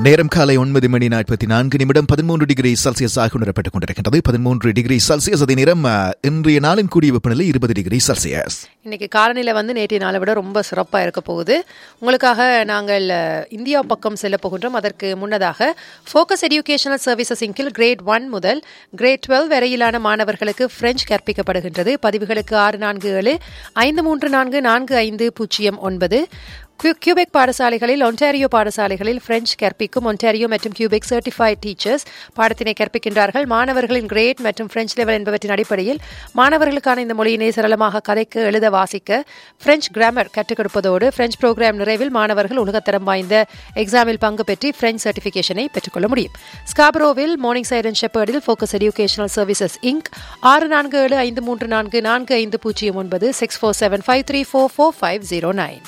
நேரம் காலை ஒன்பது மணி நாற்பத்தி நான்கு நிமிடம் பதிமூன்று டிகிரி செல்சியஸாக உணரப்பட்டுக் கொண்டிருக்கின்றது பதிமூன்று டிகிரி செல்சியஸ் அதே நேரம் அஹ், இன்றைய நாளின் கூடிய வெப்பநிலை இருபது டிகிரி செல்சியஸ் இன்னைக்கு காலநிலை வந்து நேற்றைய நாளை விட ரொம்ப சிறப்பாக இருக்க போகுது உங்களுக்காக நாங்கள் அஹ், இந்தியா பக்கம் செல்ல போகின்றோம் அதற்கு முன்னதாக ஃபோக்கஸ் எஜுகேஷனல் சர்வீசஸ் இங்கில் கிரேட் ஒன் முதல் கிரேட் டுவெல் வரையிலான மாணவர்களுக்கு பிரெஞ்சு கற்பிக்கப்படுகின்றது பதிவுகளுக்கு ஆறு நான்கு ஏழு ஐந்து மூன்று நான்கு நான்கு ஐந்து பூஜ்ஜியம் ஒன்பது கியூ- கியூபெக் பாடசாலைகளில் ஒன்டாரியோ பாடசாலைகளில் பிரெஞ்சு கற்பிக்கும் ஒன்டாரியோ மற்றும் கியூபெக் சர்டிஃபைட் டீச்சர்ஸ் பாடத்தினை கற்பிக்கின்றார்கள் மாணவர்களின் கிரேட் மற்றும் பிரெஞ்சு லெவல் என்பவற்றின் அடிப்படையில் மாணவர்களுக்கான இந்த மொழியினை சரளமாக கதைக்க எழுத வாசிக்க பிரெஞ்சு கிராமர் கற்றுக் கொடுப்பதோடு பிரெஞ்சு ப்ரோக்ராம் நிறைவில் மாணவர்கள் உலகத்தரம் வாய்ந்த எக்ஸாமில் பங்கு பெற்று பிரெஞ்சு சர்டிஃபிகேஷனை பெற்றுக்கொள்ள முடியும் ஸ்காபரோவில் மார்னிங் சைரன் ஷெப்பர்டில் ஃபோக்கஸ் எஜுகேஷனல் சர்வீசஸ் இங்க் ஆறு நான்கு ஏழு ஐந்து மூன்று நான்கு நான்கு ஐந்து பூஜ்ஜியம் ஒன்பது six four seven five three four four five zero nine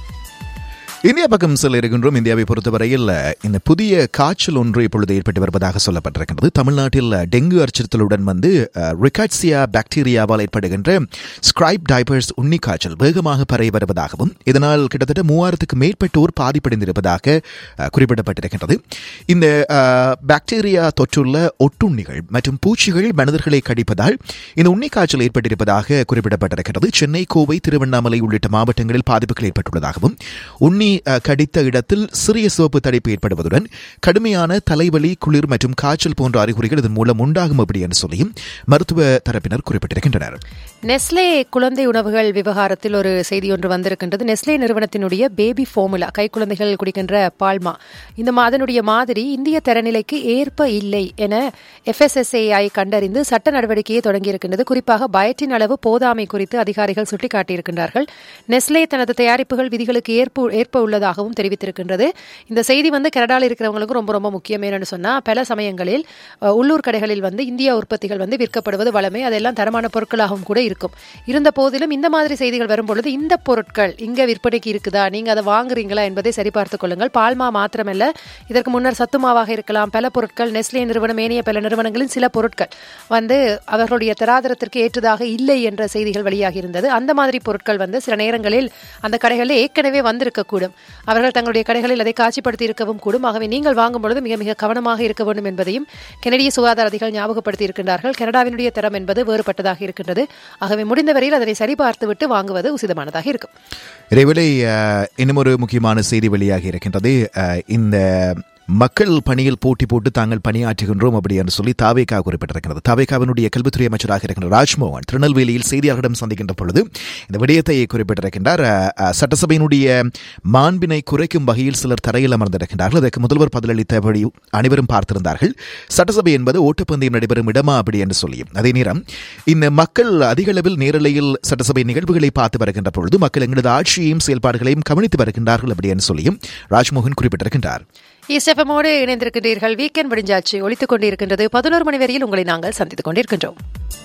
India பக்கம் செல்ல இருக்கின்றோம் இந்தியாவை பொறுத்தவரையில் அஹ், இந்த புதிய காய்ச்சல் ஒன்று இப்பொழுது ஏற்பட்டு வருவதாக சொல்லப்பட்டிருக்கின்றது தமிழ்நாட்டில் அஹ், டெங்கு அச்சுறுத்தலுடன் வந்து ரிகாட்சியா பாக்டீரியாவால் ஏற்படுகின்ற ஸ்கிரைப் டைபர்ஸ் உண்ணி காய்ச்சல் வேகமாக பரவி வருவதாகவும் இதனால் கிட்டத்தட்ட மூவாயிரத்துக்கு மேற்பட்டோர் பாதிப்படைந்திருப்பதாக அஹ், குறிப்பிடப்பட்டிருக்கின்றது இந்த அஹ், பாக்டீரியா தொற்றுள்ள ஒட்டுண்ணிகள் மற்றும் பூச்சிகள் மனிதர்களை கடிப்பதால் இந்த உண்ணி காய்ச்சல் ஏற்பட்டிருப்பதாக குறிப்பிடப்பட்டிருக்கிறது சென்னை கோவை திருவண்ணாமலை உள்ளிட்ட மாவட்டங்களில் பாதிப்புகள் ஏற்பட்டுள்ளதாகவும் உண்ணி அஹ், கடித்த இடத்தில் சிறிய சிவப்பு தடிப்பு ஏற்படுவதுடன் கடுமையான தலைவலி குளிர் மற்றும் காய்ச்சல் போன்ற அறிகுறிகள் இதன் மூலம் உண்டாகும் அப்படி என்று சொல்லியும் மருத்துவ தரப்பினர் குறிப்பிட்டிருக்கின்றனர் நெஸ்லே குழந்தை உணவுகள் விவகாரத்தில் ஒரு செய்தி ஒன்று வந்திருக்கின்றது நெஸ்லே நிறுவனத்தினுடைய பேபி ஃபார்முலா கைக்குழந்தைகள் குடிக்கின்ற பால்மா இந்த அதனுடைய மாதிரி இந்திய தரநிலைக்கு ஏற்ப இல்லை என எஃப்எஸ்எஸ்ஏஐ கண்டறிந்து சட்ட நடவடிக்கையை தொடங்கியிருக்கின்றது குறிப்பாக பயத்தின் அளவு போதாமை குறித்து அதிகாரிகள் சுட்டிக்காட்டியிருக்கின்றார்கள் நெஸ்லே தனது தயாரிப்புகள் விதிகளுக்கு ஏற்பு ஏற்ப உள்ளதாகவும் தெரிவித்திருக்கின்றது இந்த செய்தி வந்து கனடாவில் இருக்கிறவங்களுக்கும் ரொம்ப ரொம்ப முக்கியம் என்னன்னு சொன்னா பல சமயங்களில் அஹ், உள்ளூர் கடைகளில் வந்து இந்தியா உற்பத்திகள் வந்து விற்கப்படுவது வளமை அதெல்லாம் தரமான பொருட்களாகவும் கூட இருக்கும் இருந்த போதிலும் இந்த மாதிரி செய்திகள் வரும்பொழுது இந்த பொருட்கள் இங்க விற்பனைக்கு இருக்குதா நீங்க அதை வாங்குறீங்களா என்பதை சரிபார்த்துக் கொள்ளுங்கள் பால்மா மாத்திரமல்ல இதற்கு முன்னர் சத்துமாவாக இருக்கலாம் பல பொருட்கள் நெஸ்லே நிறுவனம் ஏனைய பல நிறுவனங்களின் சில பொருட்கள் வந்து அவர்களுடைய தராதரத்திற்கு ஏற்றதாக இல்லை என்ற செய்திகள் வெளியாகி இருந்தது அந்த மாதிரி பொருட்கள் வந்து சில நேரங்களில் அந்த கடைகளில் ஏற்கனவே வந்திருக்கக்கூடும் அவர்கள் தங்களுடைய கடைகளில் அதை காட்சிப்படுத்தி இருக்கவும் கூடும் ஆகவே நீங்கள் வாங்கும் பொழுது மிக மிக கவனமாக இருக்க வேண்டும் என்பதையும் கெனடிய சுகாதார அதிகாரிகள் ஞாபகப்படுத்தி இருக்கின்றார்கள் கனடாவினுடைய தரம் என்பது வேறுபட்டதாக இருக்கின்றது ஆகவே முடிந்தவரையில் அதனை சரிபார்த்துவிட்டு வாங்குவது உசிதமானதாக இருக்கும் இதேவேளை அஹ், இன்னும் ஒரு முக்கியமான செய்தி வெளியாகி இருக்கின்றது அஹ், இந்த மக்கள் பணியில் போட்டி போட்டு தாங்கள் பணியாற்றுகின்றோம் அப்படி என்று சொல்லி தாவேகா குறிப்பிட்டிருக்கிறது தாவேகாவினுடைய கல்வித்துறை அமைச்சராக இருக்கின்ற ராஜ்மோகன் திருநெல்வேலியில் செய்தியாளர்களிடம் சந்திக்கின்ற பொழுது இந்த விடயத்தை குறிப்பிட்டிருக்கின்றார் அஹ், அஹ், சட்டசபையினுடைய மாண்பினை குறைக்கும் வகையில் சிலர் தரையில் அமர்ந்திருக்கின்றார்கள் அதற்கு முதல்வர் பதிலளித்தபடி அனைவரும் பார்த்திருந்தார்கள் சட்டசபை என்பது ஓட்டப்பந்தயம் நடைபெறும் இடமா அப்படி என்று சொல்லியும் அதே நேரம் இந்த மக்கள் அதிக அளவில் நேரலையில் சட்டசபை நிகழ்வுகளை பார்த்து வருகின்ற பொழுது மக்கள் எங்களது ஆட்சியையும் செயல்பாடுகளையும் கவனித்து வருகின்றார்கள் அப்படி என்று சொல்லியும் ராஜ்மோகன் குறிப்பிட்டிருக்கின்றார் ஈஸ்டெஃபமோடு இணைந்திருக்கின்றீர்கள் வீக்கெண்ட் முடிஞ்சாச்சு ஒழித்துக் கொண்டிருக்கின்றது பதினோரு மணி வரையில் உங்களை நாங்கள் சந்தித்துக் கொண்டிருக்கின்றோம்